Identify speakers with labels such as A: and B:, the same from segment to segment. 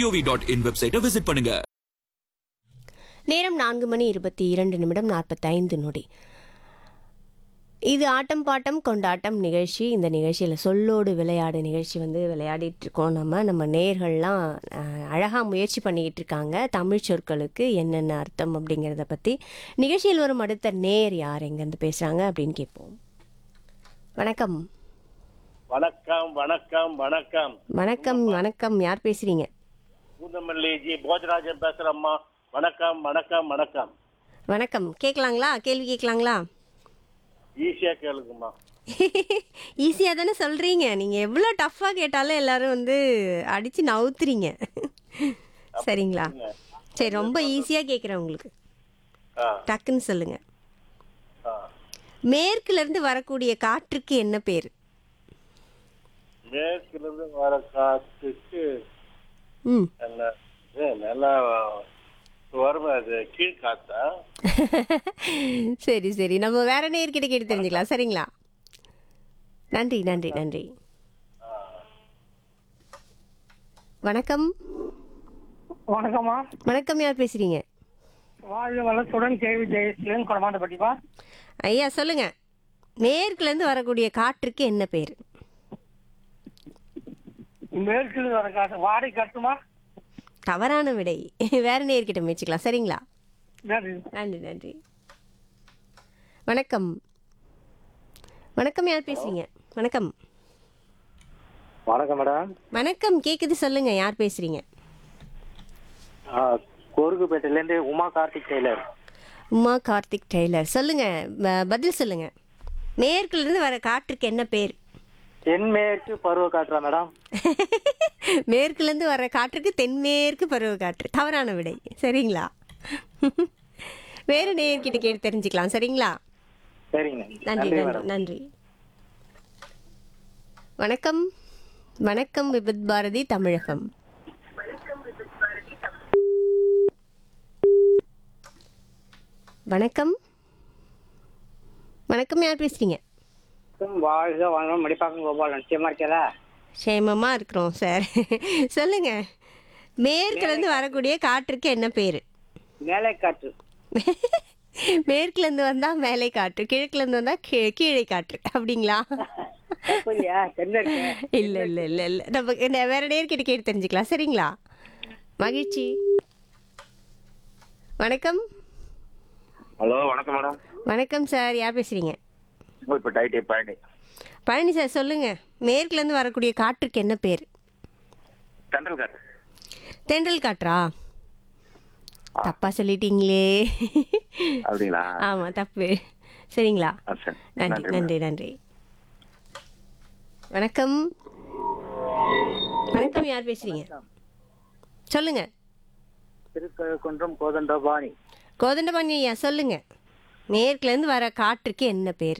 A: Gov dot in வெப்சைட்டை visit பண்ணுங்க
B: நேரம் நான்கு மணி இருபத்தி இரண்டு நிமிடம் நாற்பத்தைந்து நொடி இது ஆட்டம் பாட்டம் கொண்டாட்டம் நிகழ்ச்சி இந்த நிகழ்ச்சியில் சொல்லோடு விளையாடு நிகழ்ச்சி வந்து விளையாடிட்டு இருக்கோம் நம்ம நம்ம நேர்கள்லாம் அழகாக முயற்சி பண்ணிக்கிட்டு இருக்காங்க தமிழ் சொற்களுக்கு என்னென்ன அர்த்தம் அப்படிங்கிறத பற்றி நிகழ்ச்சியில் வரும் அடுத்த நேர் யார் எங்கேருந்து பேசுகிறாங்க அப்படின்னு கேட்போம் வணக்கம்
C: வணக்கம் வணக்கம் வணக்கம்
B: வணக்கம் வணக்கம் யார் பேசுகிறீங்க
C: பூந்தமல்லி ஜி போஜராஜன் பேசுறேம்மா வணக்கம் வணக்கம் வணக்கம்
B: வணக்கம் கேட்கலாங்களா கேள்வி கேட்கலாங்களா
C: ஈஸியா கேளுங்கம்மா
B: ஈஸியாக தானே சொல்கிறீங்க நீங்கள் எவ்வளோ டஃப்பாக கேட்டாலும் எல்லாரும் வந்து அடித்து நவுத்துறீங்க சரிங்களா சரி ரொம்ப ஈஸியாக கேட்குறேன் உங்களுக்கு
C: ஆ,
B: டக்குன்னு சொல்லுங்கள்
C: ஆ.
B: மேற்குலேருந்து வரக்கூடிய காற்றுக்கு என்ன பேர்
C: மேற்குல இருந்து வர காத்துக்கு
B: ம்
C: நல்ல ஏ, நல்லா வரும் அது கீழ் காத்தா
B: சரி சரி நம்ம வேற நேர்கிட்ட கேட்டு தெரிஞ்சுக்கலாம் சரிங்களா நன்றி நன்றி நன்றி வணக்கம்
D: வணக்கம்மா
B: வணக்கம் யார் பேசுகிறீங்க
D: வாழ்க வளத்துடன் கேள்வி ஜெயஸ்லேன்னு கொடமாட்டப்பட்டிப்பா
B: ஐயா சொல்லுங்க மேற்குலேருந்து வரக்கூடிய காற்றுக்கு என்ன பேர்
D: மேற்கில் வர காசு வாடகை கட்டுமா
B: தவறான விடை வேற நேர்கிட்ட முயற்சிக்கலாம் சரிங்களா
D: நன்றி
B: நன்றி நன்றி வணக்கம் வணக்கம் யார் பேசுறீங்க வணக்கம்
E: வணக்கம் மேடம்
B: வணக்கம் கேக்குது சொல்லுங்க யார் பேசுறீங்க
E: கோருக்குப்பேட்டையிலேருந்து உமா கார்த்திக் டெய்லர்
B: உமா கார்த்திக் டெய்லர் சொல்லுங்க ப- பதில் சொல்லுங்க மேற்குல இருந்து வர காற்றுக்கு என்ன பேர்
E: தென்மேற்கு பருவ காற்றா மேடம்
B: மேற்குல இருந்து வர காற்றுக்கு தென்மேற்கு பருவ காற்று தவறான விடை சரிங்களா வேற நேர்கிட்ட கேட்டு தெரிஞ்சுக்கலாம் சரிங்களா
E: சரிங்க
B: நன்றி
E: நன்றி
B: நன்றி
E: மேடம்
B: நன்றி வணக்கம் வணக்கம் விபத் பாரதி தமிழகம் வணக்கம் வணக்கம் யார் பேசுறீங்க
E: வாழ்க வாங்க மடிப்பாக்கம் கோபால் நிச்சயமா இருக்கல
B: சேமமா இருக்கிறோம் சார் சொல்லுங்க மேற்குல இருந்து வரக்கூடிய காற்றுக்கு என்ன பேரு
E: மேலே காற்று
B: மேற்குல இருந்து வந்தா மேலே காற்று கிழக்குல இருந்து வந்தா கீ- கீழே காற்று அப்படிங்களா
E: இல்லையா தென்மேற்கு
B: இல்ல இல்ல இல்ல இல்ல நம்ம இந்த வேற நேர்கிட்ட கேட்டு தெரிஞ்சுக்கலாம் சரிங்களா மகிழ்ச்சி வணக்கம்
E: ஹலோ வணக்கம் மேடம்
B: வணக்கம் சார் யார் பேசுறீங்க
E: இப்போ டைட்டி பழனி
B: பழனி சார் சொல்லுங்க மேற்குல இருந்து வரக்கூடிய காற்றுக்கு என்ன பேர்
E: தென்றல் காற்று
B: தென்றல் காற்றா தப்பா சொல்லிட்டீங்களே
E: அப்படிங்களா
B: ஆமா தப்பு சரிங்களா
E: ஆ, சரி.
B: நன்றி
E: நன்றி,
B: நன்றி நன்றி வணக்கம் வணக்கம் யார் பேசுறீங்க சொல்லுங்க
E: திருக்கழுக்குன்றம் கோதண்டபாணி
B: கோதண்டபாணி ஐயா சொல்லுங்க மேற்குல இருந்து வர காற்றுக்கு என்ன பேர்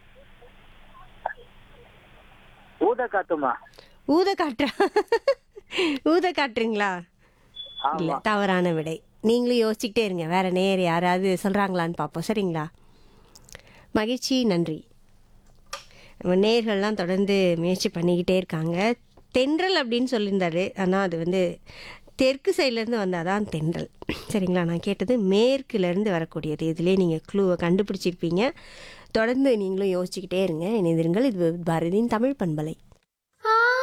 E: ஊத காத்துமா
B: ஊத காற்றா ஊத காற்றுங்களா இல்ல தவறான விடை நீங்களும் யோசிச்சுக்கிட்டே இருங்க வேற நேர் யாராவது சொல்றாங்களான்னு பார்ப்போம் சரிங்களா மகிழ்ச்சி நன்றி நம்ம நேர்கள்லாம் தொடர்ந்து முயற்சி பண்ணிக்கிட்டே இருக்காங்க தென்றல் அப்படின்னு சொல்லியிருந்தாரு ஆனால் அது வந்து தெற்கு சைட்லேருந்து வந்தால் தான் தென்றல் சரிங்களா நான் கேட்டது மேற்குலேருந்து வரக்கூடியது இதிலே நீங்கள் க்ளூவை கண்டுபிடிச்சிருப்பீங்க தொடர்ந்து நீங்களும் யோசிச்சுக்கிட்டே இருங்க இணைந்திருங்கள் இது பாரதியின் தமிழ் பண்பலை